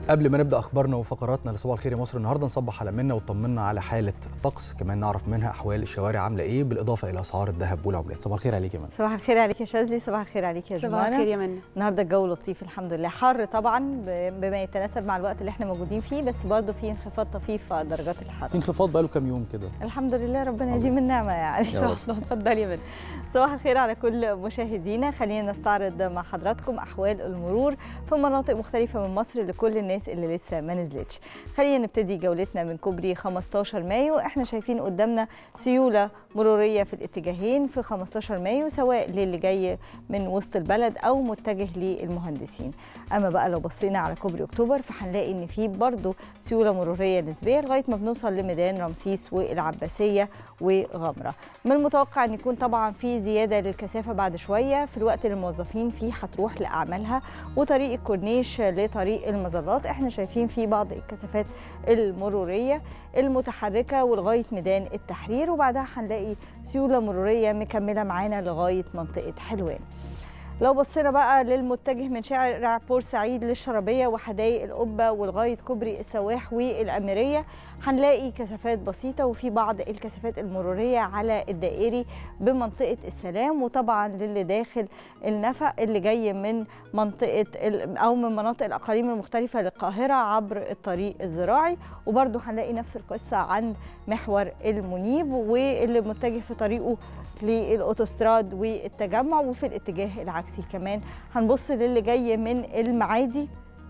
قبل ما نبدا اخبارنا وفقراتنا لصباح الخير يا مصر النهارده نصبح على منا وطمنا على حاله الطقس كمان نعرف منها احوال الشوارع عامله ايه بالاضافه الى اسعار الذهب والعملات صباح الخير عليك يا منى صباح الخير عليك يا شاذلي صباح الخير عليك يا صباح جمانة الخير يا منى النهارده الجو لطيف الحمد لله حر طبعا ب- بما يتناسب مع الوقت اللي احنا موجودين فيه بس برضه في انخفاض طفيف في درجات في الحراره انخفاض بقاله كام يوم كده الحمد لله ربنا عظيم. يديم النعمه يعني يا رب. الله اتفضل يا منى صباح الخير على كل مشاهدينا خلينا نستعرض مع حضراتكم احوال المرور في مناطق مختلفه من مصر لكل الناس اللي لسه ما نزلتش خلينا نبتدي جولتنا من كوبري 15 مايو احنا شايفين قدامنا سيوله مروريه في الاتجاهين في 15 مايو سواء للي جاي من وسط البلد او متجه للمهندسين اما بقى لو بصينا على كوبري اكتوبر فهنلاقي ان في برضه سيوله مروريه نسبيه لغايه ما بنوصل لميدان رمسيس والعباسيه وغمره من المتوقع ان يكون طبعا في زياده للكثافه بعد شويه في الوقت اللي الموظفين فيه هتروح لاعمالها وطريق الكورنيش لطريق المظلات احنا شايفين فيه بعض الكثافات المروريه المتحركه ولغايه ميدان التحرير وبعدها هنلاقي سيوله مروريه مكمله معانا لغايه منطقه حلوان لو بصينا بقى للمتجه من شارع بورسعيد للشرابيه وحدائق القبه ولغايه كوبري السواح والاميريه هنلاقي كثافات بسيطه وفي بعض الكثافات المروريه على الدائري بمنطقه السلام وطبعا للي داخل النفق اللي جاي من منطقه ال- او من مناطق الاقاليم المختلفه للقاهره عبر الطريق الزراعي وبرده هنلاقي نفس القصه عند محور المنيب واللي متجه في طريقه للاوتوستراد والتجمع وفي الاتجاه العكسي كمان هنبص للي جاي من المعادي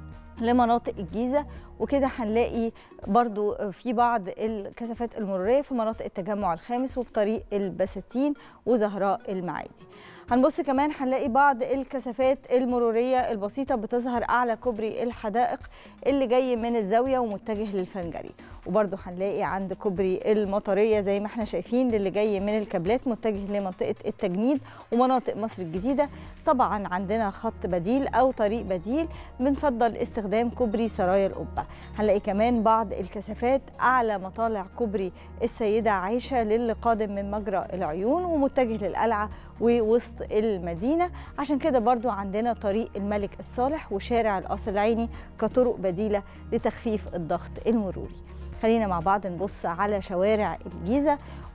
لمناطق الجيزة وكده هنلاقي برضو في بعض الكثافات المرورية في مناطق التجمع الخامس وفي طريق البساتين وزهراء المعادي هنبص كمان هنلاقي بعض الكثافات المرورية البسيطة بتظهر أعلى كوبري الحدائق اللي جاي من الزاوية ومتجه للفنجري وبرضو هنلاقي عند كوبري المطرية زي ما احنا شايفين للي جاي من الكابلات متجه لمنطقة التجنيد ومناطق مصر الجديدة طبعا عندنا خط بديل أو طريق بديل بنفضل استخدام كوبري سرايا القبة هنلاقي كمان بعض الكثافات أعلى مطالع كوبري السيدة عائشة للي قادم من مجرى العيون ومتجه للقلعة ووسط المدينة عشان كده برضو عندنا طريق الملك الصالح وشارع القصر العيني كطرق بديلة لتخفيف الضغط المروري خلينا مع بعض نبص على شوارع الجيزة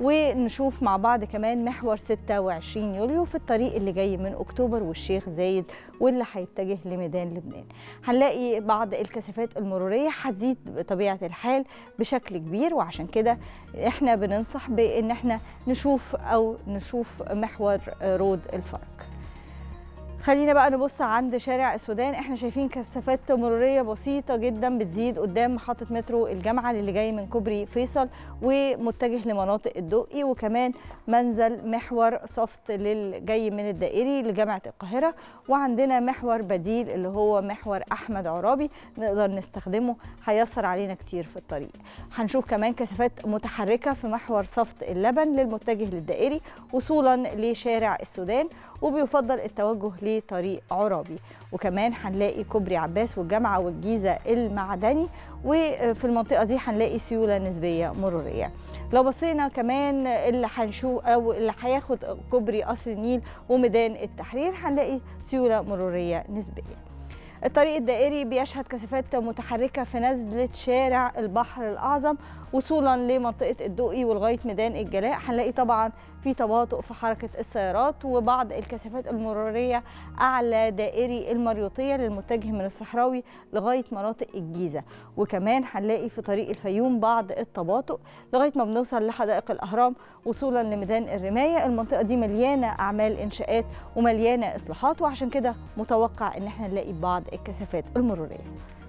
ونشوف مع بعض كمان محور 26 يوليو في الطريق اللي جاي من أكتوبر والشيخ زايد واللي هيتجه لميدان لبنان هنلاقي بعض الكثافات المرورية هتزيد بطبيعة الحال بشكل كبير وعشان كده احنا بننصح بان احنا نشوف او نشوف محور رود الفرج خلينا بقى نبص عند شارع السودان احنا شايفين كثافات مروريه بسيطه جدا بتزيد قدام محطه مترو الجامعه اللي جاي من كوبري فيصل ومتجه لمناطق الدقي وكمان منزل محور صفت للجاي من الدائري لجامعه القاهره وعندنا محور بديل اللي هو محور احمد عرابي نقدر نستخدمه هيسر علينا كتير في الطريق هنشوف كمان كثافات متحركه في محور صفت اللبن للمتجه للدائري وصولا لشارع السودان وبيفضل التوجه لطريق عرابي وكمان هنلاقي كوبري عباس والجامعه والجيزه المعدني وفي المنطقه دي هنلاقي سيوله نسبيه مروريه لو بصينا كمان اللي هنشوف او اللي هياخد كوبري قصر النيل وميدان التحرير هنلاقي سيوله مروريه نسبيه الطريق الدائري بيشهد كثافات متحركه في نزله شارع البحر الاعظم وصولا لمنطقه الدقي ولغايه ميدان الجلاء هنلاقي طبعا في تباطؤ في حركه السيارات وبعض الكثافات المروريه اعلى دائري المريوطيه للمتجه من الصحراوي لغايه مناطق الجيزه وكمان هنلاقي في طريق الفيوم بعض التباطؤ لغايه ما بنوصل لحدائق الاهرام وصولا لميدان الرمايه المنطقه دي مليانه اعمال انشاءات ومليانه اصلاحات وعشان كده متوقع ان احنا نلاقي بعض الكثافات المروريه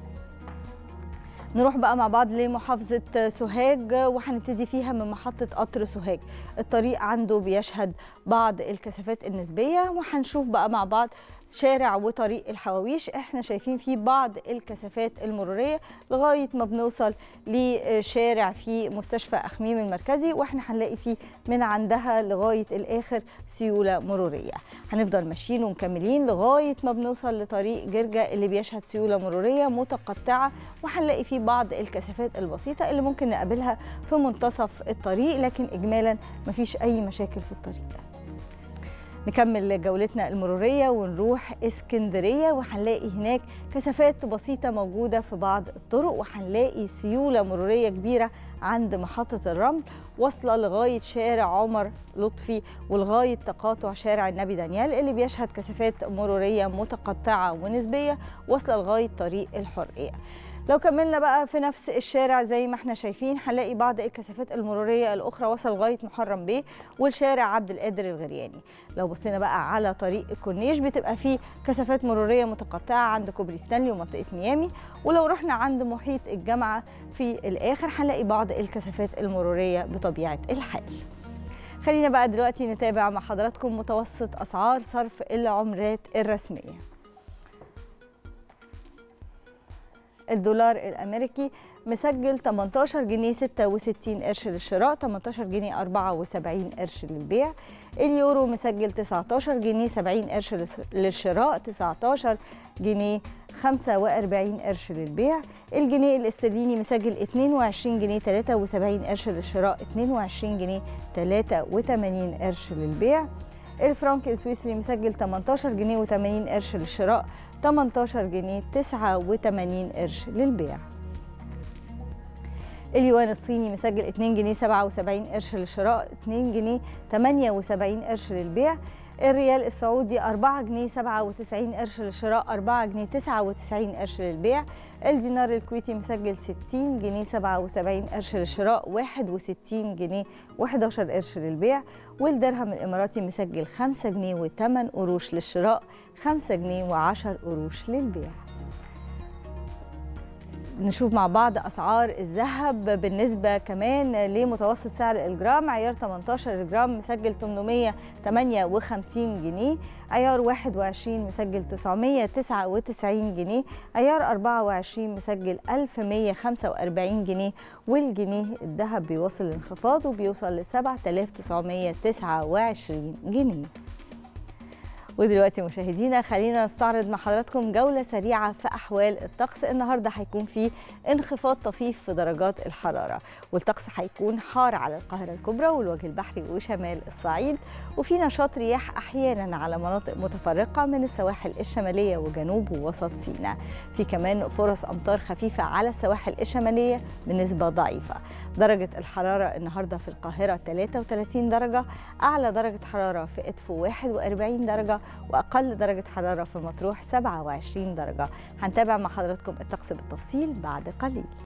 نروح بقى مع بعض لمحافظة سوهاج وهنبتدي فيها من محطة قطر سوهاج الطريق عنده بيشهد بعض الكثافات النسبية وهنشوف بقى مع بعض شارع وطريق الحواويش احنا شايفين فيه بعض الكثافات المروريه لغايه ما بنوصل لشارع في مستشفى اخميم المركزي واحنا هنلاقي فيه من عندها لغايه الاخر سيوله مروريه هنفضل ماشيين ومكملين لغايه ما بنوصل لطريق جرجا اللي بيشهد سيوله مروريه متقطعه وهنلاقي فيه بعض الكثافات البسيطه اللي ممكن نقابلها في منتصف الطريق لكن اجمالا مفيش اي مشاكل في الطريق نكمل جولتنا المرورية ونروح اسكندرية وهنلاقي هناك كثافات بسيطة موجودة في بعض الطرق وهنلاقي سيولة مرورية كبيرة عند محطة الرمل واصلة لغاية شارع عمر لطفي ولغاية تقاطع شارع النبي دانيال اللي بيشهد كثافات مرورية متقطعة ونسبية واصلة لغاية طريق الحرية لو كملنا بقى في نفس الشارع زي ما احنا شايفين هنلاقي بعض الكثافات المروريه الاخرى وصل لغايه محرم بيه والشارع عبد القادر الغرياني لو بصينا بقى على طريق الكورنيش بتبقى فيه كثافات مروريه متقطعه عند كوبري ستانلي ومنطقه ميامي ولو رحنا عند محيط الجامعه في الاخر هنلاقي بعض الكثافات المروريه بطبيعه الحال خلينا بقى دلوقتي نتابع مع حضراتكم متوسط اسعار صرف العملات الرسميه الدولار الامريكي مسجل 18 جنيه 66 قرش للشراء 18 جنيه 74 قرش للبيع اليورو مسجل 19 جنيه 70 قرش للشراء 19 جنيه 45 قرش للبيع الجنيه الاسترليني مسجل 22 جنيه 73 قرش للشراء 22 جنيه 83 قرش للبيع الفرنك السويسري مسجل 18 جنيه و80 قرش للشراء 18 جنيه 89 قرش للبيع اليوان الصيني مسجل 2 جنيه 77 قرش للشراء 2 جنيه 78 قرش للبيع الريال السعودي 4 جنيه 97 قرش للشراء 4 جنيه 99 قرش للبيع الدينار الكويتي مسجل 60 جنيه 77 قرش للشراء 61 جنيه و11 قرش للبيع والدرهم الاماراتي مسجل 5 جنيه و8 قروش للشراء 5 جنيه و10 قروش للبيع نشوف مع بعض اسعار الذهب بالنسبه كمان لمتوسط سعر الجرام عيار 18 الجرام مسجل 858 جنيه عيار 21 مسجل 999 جنيه عيار 24 مسجل 1145 جنيه والجنيه الذهب بيوصل لانخفاض وبيوصل ل 7929 جنيه ودلوقتي مشاهدينا خلينا نستعرض مع حضراتكم جولة سريعة في أحوال الطقس النهاردة هيكون في انخفاض طفيف في درجات الحرارة والطقس هيكون حار على القاهرة الكبرى والوجه البحري وشمال الصعيد وفي نشاط رياح أحيانا على مناطق متفرقة من السواحل الشمالية وجنوب ووسط سيناء في كمان فرص أمطار خفيفة على السواحل الشمالية بنسبة ضعيفة درجة الحرارة النهاردة في القاهرة 33 درجة أعلى درجة حرارة في إدفو 41 درجة واقل درجه حراره في مطروح 27 درجه هنتابع مع حضراتكم الطقس بالتفصيل بعد قليل